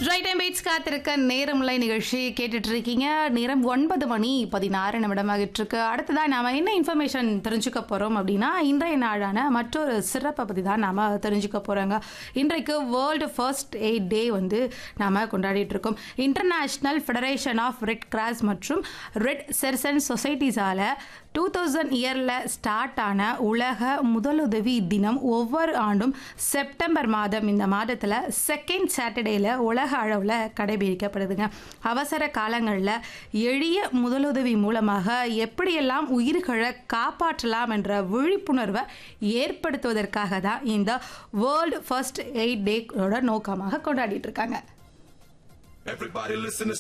right time beats காத்திருக்க நேரமுலை நிகழ்ச்சி கேட்டுட்டு இருக்கீங்க நேரம் ஒன்பது மணி பதினாறு நிமிடமாகிட்டு இருக்கு அடுத்ததா நாம என்ன இன்ஃபர்மேஷன் தெரிஞ்சுக்க போறோம் அப்படின்னா இன்றைய நாளான மற்றொரு சிறப்பை பத்தி தான் நாம தெரிஞ்சுக்க போறோங்க இன்றைக்கு வேர்ல்டு ஃபர்ஸ்ட் எய்ட் டே வந்து நாம கொண்டாடிட்டு இருக்கோம் international federation of red cross மற்றும் ரெட் செர்சன் சொசைட்டிஸால டூ தௌசண்ட் இயரில் ஸ்டார்ட் ஆன உலக முதலுதவி தினம் ஒவ்வொரு ஆண்டும் செப்டம்பர் மாதம் இந்த மாதத்தில் செகண்ட் சாட்டர்டேல உலக அளவில் கடைபிடிக்கப்படுதுங்க அவசர காலங்களில் எளிய முதலுதவி மூலமாக எப்படியெல்லாம் உயிர்களை காப்பாற்றலாம் என்ற விழிப்புணர்வை ஏற்படுத்துவதற்காக தான் இந்த வேர்ல்டு ஃபர்ஸ்ட் எய்ட் டேயோட நோக்கமாக கொண்டாடிட்டு இருக்காங்க Everybody listen to